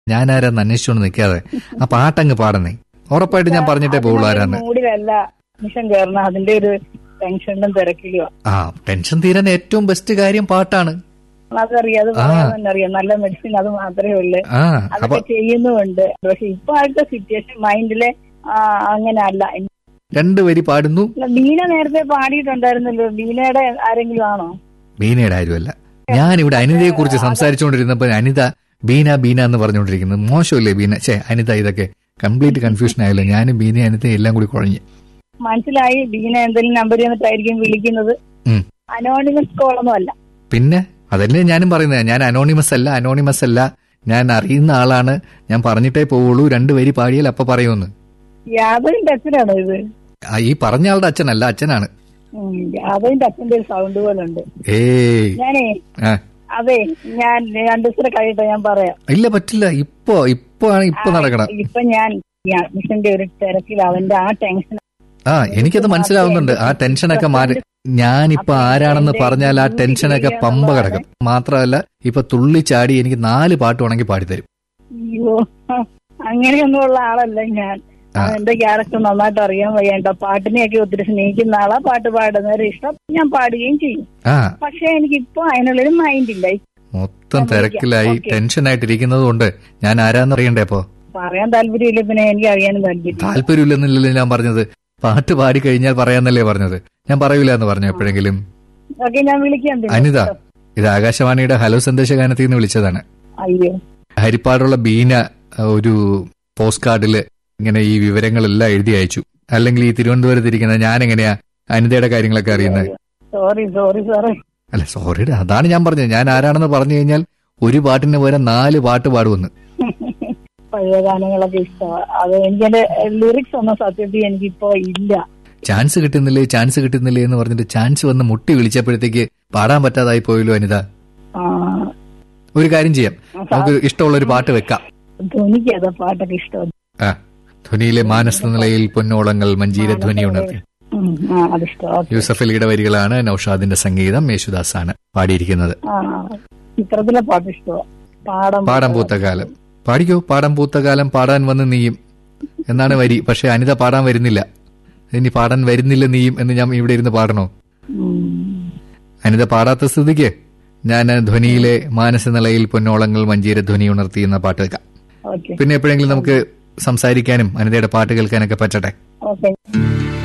ഞാനാരാന്ന് അന്വേഷിച്ചുകൊണ്ട് നിൽക്കാതെ ആ പാട്ടങ്ങ് പാടണേ ഉറപ്പായിട്ട് ഞാൻ പറഞ്ഞിട്ടേ പോകുള്ളൂ ആരാന്ന് മൂഡിലല്ല നിമിഷം കയറണം അതിന്റെ ഒരു ടെൻഷനും തിരക്കിലുവാ ആ ടെൻഷൻ തീരാൻ ഏറ്റവും ബെസ്റ്റ് കാര്യം പാട്ടാണ് അതറിയാം അത് ആ. പറയാൻ തന്നെ അറിയാം നല്ല മെഡിസിൻ അത് മാത്രമേ ഉള്ളൂ ആ അപ്പൊ അതൊക്കെ ചെയ്യുന്നുമുണ്ട് പക്ഷെ ഇപ്പൊ ആയിട്ട് സിറ്റുവേഷൻ മൈൻഡില് അങ്ങനെ അല്ല രണ്ട് വരി പാടുന്നു ബീന നേരത്തെ പാടിയിട്ടുണ്ടായിരുന്നല്ലോ ബീനയുടെ ആരെങ്കിലും ആണോ ബീനയുടെ ആരുമല്ല ഞാൻ ഇവിടെ അനിതയെ കുറിച്ച് സംസാരിച്ചുകൊണ്ടിരുന്നപ്പോൾ അനിത ബീന ബീന എന്ന് പറഞ്ഞുകൊണ്ടിരിക്കുന്നത് മോശമല്ലേ ബീന ഛേ അനിത ഇതൊക്കെ കംപ്ലീറ്റ് കൺഫ്യൂഷൻ ആയല്ലോ ഞാനും ബീന അനിത എല്ലാം കൂടി കുഴഞ്ഞു മനസ്സിലായി ബീന എന്തെങ്കിലും നമ്പർ തന്നിട്ടായിരിക്കും വിളിക്കുന്നത് ഉം. അനോണിമസ് കോളൊന്നും അല്ല പിന്നെ അതല്ലേ ഞാനും പറയുന്നത് ഞാൻ അനോണിമസ് അല്ല അനോണിമസ് അല്ല ഞാൻ അറിയുന്ന ആളാണ് ഞാൻ പറഞ്ഞിട്ടേ പോവുള്ളൂ രണ്ട് വരി പാടിയാൽ അപ്പൊ പറയുമെന്ന് യാദവിന്റെ അച്ഛനാണോ ഇത് ആ, ഈ പറഞ്ഞ ആളുടെ അച്ഛനല്ല അച്ഛനാണ് ഉം, യാദവിന്റെ അച്ഛന്റെ ഒരു സൗണ്ട് പോലെ ഉണ്ട് ഏയ് ഞാനേ ആ അതെ ഞാൻ രണ്ടു ദിവസം കഴിയട്ടെ ഞാൻ പറയാം ഇല്ല പറ്റില്ല ഇപ്പൊ ഇപ്പൊ ആണ് ഇപ്പൊ നടക്കണം ഇപ്പൊ ഞാൻ ഈ അഡ്മിഷന്റെ ഒരു തിരക്കിൽ അവന്റെ ആ ടെൻഷൻ ആ എനിക്കത് മനസ്സിലാവുന്നുണ്ട് ആ ടെൻഷനൊക്കെ മാറി ഞാനിപ്പൊ ആരാണെന്ന് പറഞ്ഞാൽ ആ ടെൻഷനൊക്കെ പമ്പ കിടക്കും മാത്രമല്ല ഇപ്പൊ തുള്ളി ചാടി എനിക്ക് നാല് പാട്ട് വേണമെങ്കിൽ പാടിത്തരും അയ്യോ അങ്ങനെയൊന്നും ഉള്ള ആളല്ല ഞാൻ ആ. എന്റെ ക്യാരക്ടർ നന്നായിട്ട് അറിയാൻ വയ്യണ്ട പാട്ടിനെയൊക്കെ ഒത്തിരി സ്നേഹിക്കുന്ന ആളാ പാട്ട് പാടുന്നവരെ ഇഷ്ടം ഞാൻ പാടുകയും ചെയ്യും ആ പക്ഷെ എനിക്ക് ഇപ്പൊ അതിനുള്ളൊരു മൈൻഡ് ഇല്ല മൊത്തം തിരക്കിലായി ഓക്കേ. ടെൻഷനായിട്ടിരിക്കുന്നത് കൊണ്ട് ഞാൻ ആരാന്ന് അറിയണ്ടേ അപ്പൊ പറയാൻ താല്പര്യമില്ല പിന്നെ എനിക്ക് അറിയാനും താല്പര്യം താല്പര്യമില്ലെന്നില്ലല്ലോ ഞാൻ പറഞ്ഞത് പാട്ട് പാടി കഴിഞ്ഞാൽ പറയാന്നല്ലേ പറഞ്ഞത് ഞാൻ പറയൂല എന്ന് പറഞ്ഞു എപ്പോഴെങ്കിലും ഓക്കെ ഞാൻ വിളിക്കാം പിന്നെ. അനിത ഇത് ആകാശവാണിയുടെ ഹലോ സന്ദേശ ഗാനത്തിൽ നിന്ന് വിളിച്ചതാണ് അയ്യോ ഹരിപ്പാടുള്ള ബീന അഹ്, ഒരു പോസ്റ്റ് കാർഡില് ഇങ്ങനെ ഈ വിവരങ്ങളെല്ലാം എഴുതി അയച്ചു അല്ലെങ്കിൽ ഈ തിരുവനന്തപുരത്ത് ഇരിക്കുന്ന ഞാൻ എങ്ങനെയാ അനിതയുടെ കാര്യങ്ങളൊക്കെ അറിയുന്നത് സോറി സോറി സാറേ അല്ല സോറി അതാണ് ഞാൻ പറഞ്ഞത് ഞാൻ ആരാണെന്ന് പറഞ്ഞു കഴിഞ്ഞാൽ ഒരു പാട്ടിന് പകരം നാല് പാട്ട് പാടുമെന്ന് പഴയ ഗാനങ്ങളൊക്കെ ഇഷ്ടമാണ് അത് എനിക്കെന്റെ ലിറിക്സ് ഒന്നും സത്യത്തിൽ എനിക്കിപ്പോ ഇല്ല ചാൻസ് കിട്ടുന്നില്ലേ ചാൻസ് കിട്ടുന്നില്ലേ എന്ന് പറഞ്ഞിട്ട് ചാൻസ് വന്ന് മുട്ടി വിളിച്ചപ്പോഴത്തേക്ക് പാടാൻ പറ്റാതായി പോയല്ലോ അനിത ആ, ഒരു കാര്യം ചെയ്യാം നമുക്ക് ഇഷ്ടമുള്ള ഒരു പാട്ട് വെക്കാം ധ്വനിക്ക് അതാ പാട്ടൊക്കെ ഇഷ്ടം ആ ധ്വനിയിലെ മാനസ നിലയിൽ പൊന്നോളങ്ങൾ മഞ്ജീര ധ്വനി ഉണർത്തി ഉം, ആ അതിഷ്ടം ഓക്കെ യൂസഫ് അലിയുടെ വരികളാണ് നൌഷാദിന്റെ സംഗീതം യേശുദാസ് ആണ് പാടിയിരിക്കുന്നത് ആ ചിത്രത്തിലെ പാട്ട് ഇഷ്ടമാണ് പാടം പാടം പൂത്ത കാലം പാടിക്കോ പാടം പൂത്ത കാലം പാടാൻ വന്ന് നീയും എന്നാണ് വരി പക്ഷെ അനിത പാടാൻ വരുന്നില്ല ഇനി പാടാൻ വരുന്നില്ല നീയും എന്ന് ഞാൻ ഇവിടെ ഇരുന്ന് പാടണോ ഉം. അനിത പാടാത്ത സ്ഥിതിക്ക് ഞാൻ ധ്വനിയിലെ മാനസനിലയിൽ പൊന്നോളങ്ങൾ മഞ്ചീര ധ്വനി ഉണർത്തി എന്ന പാട്ട് വെക്കാം ഓക്കെ പിന്നെ എപ്പോഴെങ്കിലും നമുക്ക് സംസാരിക്കാനും അനിതയുടെ പാട്ട് കേൾക്കാനൊക്കെ പറ്റട്ടെ ഓക്കെ